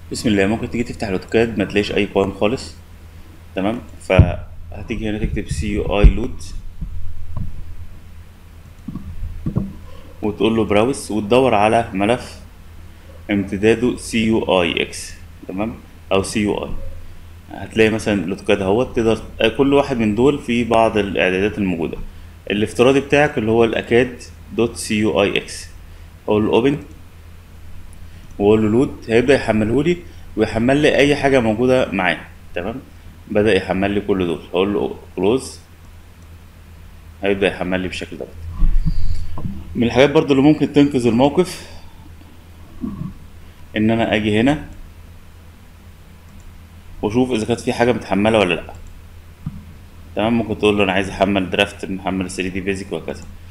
بسم الله ممكن تيجي تفتح الاوتوكاد ما تلاقيش اي قوائم خالص تمام فهتيجي هنا تكتب سي يو اي لود وتقول له براوس وتدور على ملف امتداده سي يو اي اكس تمام او سي يو اي هتلاقي مثلا الاوتوكاد اهوت تقدر كل واحد من دول في بعض الاعدادات الموجوده الافتراضي بتاعك اللي هو الاكاد دوت سي يو اي اكس اقول له اوبن واقول له لود هيبدا يحمله لي ويحمل لي اي حاجه موجوده معاه تمام بدا يحمل لي كل دول اقول له كلوز هيبدا يحمل لي بالشكل دوت من الحاجات برضو اللي ممكن تنقذ الموقف ان انا اجي هنا واشوف اذا كانت في حاجه متحمله ولا لا تمام ممكن تقول له انا عايز احمل درافت محمل 3 دي بيزك وهكذا